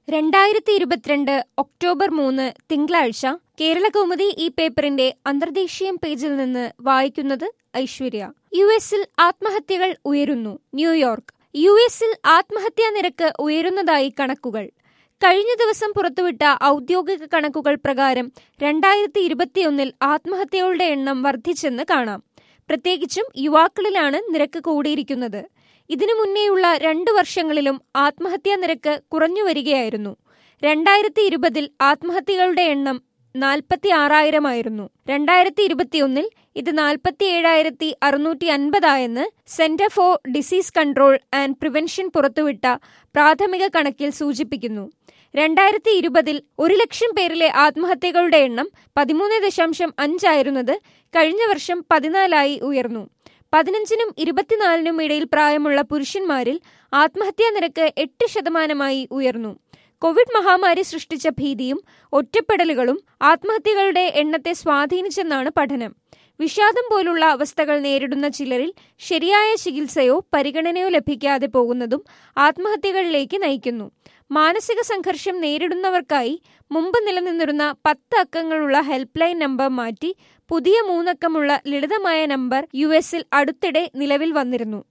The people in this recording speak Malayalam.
രണ്ടായിരത്തി ഇരുപത്തിരണ്ട് ഒക്ടോബർ മൂന്ന് തിങ്കളാഴ്ച കേരളകൗമുദി ഈ പേപ്പറിന്റെ അന്തർദേശീയം പേജിൽ നിന്ന് വായിക്കുന്നത് ഐശ്വര്യ യു എസിൽ ആത്മഹത്യകൾ ഉയരുന്നു ന്യൂയോർക്ക് യു എസിൽ ആത്മഹത്യാ നിരക്ക് ഉയരുന്നതായി കണക്കുകൾ കഴിഞ്ഞ ദിവസം പുറത്തുവിട്ട ഔദ്യോഗിക കണക്കുകൾ പ്രകാരം രണ്ടായിരത്തി ഇരുപത്തിയൊന്നിൽ ആത്മഹത്യകളുടെ എണ്ണം വർദ്ധിച്ചെന്ന് കാണാം പ്രത്യേകിച്ചും യുവാക്കളിലാണ് നിരക്ക് കൂടിയിരിക്കുന്നത് ഇതിനു മുന്നേയുള്ള രണ്ടു വർഷങ്ങളിലും ആത്മഹത്യാ നിരക്ക് കുറഞ്ഞു വരികയായിരുന്നു രണ്ടായിരത്തി ഇരുപതിൽ ആത്മഹത്യകളുടെ എണ്ണം നാൽപ്പത്തി ആറായിരമായിരുന്നു രണ്ടായിരത്തി ഇരുപത്തിയൊന്നിൽ ഇത് നാൽപ്പത്തി ഏഴായിരത്തി അറുന്നൂറ്റി അൻപതായെന്ന് centre for disease control and prevention പുറത്തുവിട്ട പ്രാഥമിക കണക്കിൽ സൂചിപ്പിക്കുന്നു രണ്ടായിരത്തി ഇരുപതിൽ ഒരു ലക്ഷം പേരിലെ ആത്മഹത്യകളുടെ എണ്ണം പതിമൂന്ന് ദശാംശം അഞ്ചായിരുന്നത് കഴിഞ്ഞ വർഷം പതിനാലായി ഉയർന്നു പതിനഞ്ചിനും ഇരുപത്തിനാലിനും ഇടയിൽ പ്രായമുള്ള പുരുഷന്മാരിൽ ആത്മഹത്യാ നിരക്ക് എട്ട് ശതമാനമായി ഉയർന്നു കോവിഡ് മഹാമാരി സൃഷ്ടിച്ച ഭീതിയും ഒറ്റപ്പെടലുകളും ആത്മഹത്യകളുടെ എണ്ണത്തെ സ്വാധീനിച്ചെന്നാണ് പഠനം വിഷാദം പോലുള്ള അവസ്ഥകൾ നേരിടുന്ന ചിലരിൽ ശരിയായ ചികിത്സയോ പരിഗണനയോ ലഭിക്കാതെ പോകുന്നതും ആത്മഹത്യകളിലേക്ക് നയിക്കുന്നു മാനസിക സംഘർഷം നേരിടുന്നവർക്കായി മുമ്പ് നിലനിന്നിരുന്ന പത്ത് അക്കങ്ങളുള്ള ഹെൽപ്പ് ലൈൻ നമ്പർ മാറ്റി പുതിയ മൂന്നക്കമുള്ള ലളിതമായ നമ്പർ യു എസിൽ അടുത്തിടെ നിലവിൽ വന്നിരുന്നു